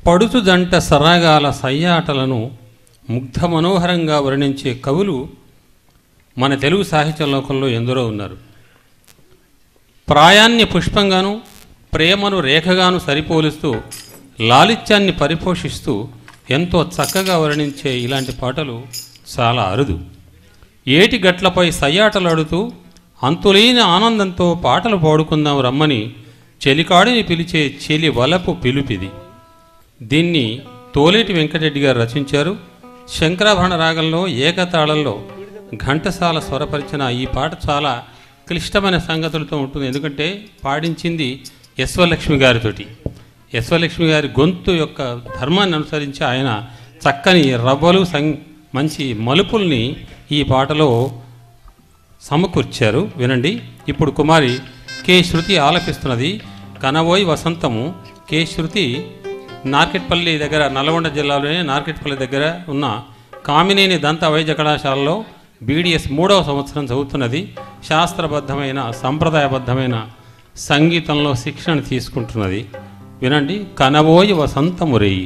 పడుతు జంట సరాగాల సయ్యాటలను ముగ్ధ మనోహరంగా వర్ణించే కవులు మన తెలుగు సాహిత్య లోకంలో ఎందరో ఉన్నారు ప్రాయాన్ని పుష్పంగాను ప్రేమను రేఖగాను సరిపోలుస్తూ లాలిత్యాన్ని పరిపోషిస్తూ ఎంతో చక్కగా వర్ణించే ఇలాంటి పాటలు చాలా అరుదు ఏటి గట్లపై సయ్యాటలాడుతూ అంతులేని ఆనందంతో పాటలు పాడుకుందాం రమ్మని చెలికాడిని పిలిచే చెలి వలపు పిలుపిది దీన్ని తోలేటి వెంకటరెడ్డి గారు రచించారు శంకరాభరణ రాగంలో ఏకతాళంలో ఘంటసాల స్వరపరిచిన ఈ పాట చాలా క్లిష్టమైన సంగతులతో ఉంటుంది ఎందుకంటే పాడించింది యశ్వలక్ష్మి గారితోటి యశ్వలక్ష్మి గారి గొంతు యొక్క ధర్మాన్ని అనుసరించి ఆయన చక్కని రవ్వలు సం మంచి మలుపుల్ని ఈ పాటలో సమకూర్చారు వినండి ఇప్పుడు కుమారి కె శృతి ఆలపిస్తున్నది కనవోయ్ వసంతము కె శృతి నార్కెట్పల్లి దగ్గర నల్గొండ జిల్లాలోని నార్కెట్పల్లి దగ్గర ఉన్న కామినేని దంత వైద్య కళాశాలలో బీడిఎస్ మూడవ సంవత్సరం చదువుతున్నది శాస్త్రబద్ధమైన సంప్రదాయబద్ధమైన సంగీతంలో శిక్షణ తీసుకుంటున్నది వినండి కనవోయి వసంతము రేయి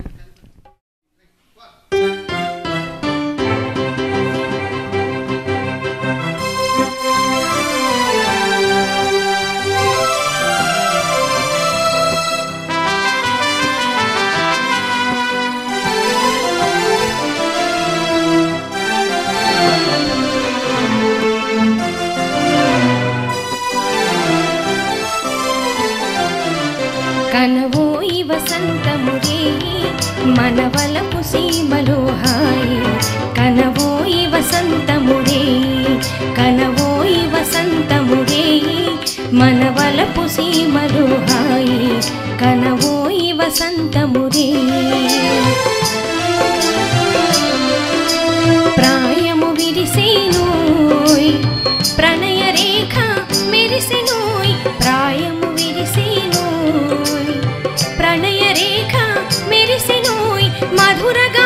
కనవోయి వసంతమురే మనవలపు సీమలో హాయి కనవోయి వసంతమురే కనవోయి వసంతమురే మనవలపు సీమలో హాయి కనవోయి వసంతమురే ప్రాయము విరిసేనోయ్ ప్రణయ రేఖ మెరిసెనోయ్ ప్రాయము విరిసేనోయ్ ప్రణయ రేఖ మెరిసెనోయ్ మధుర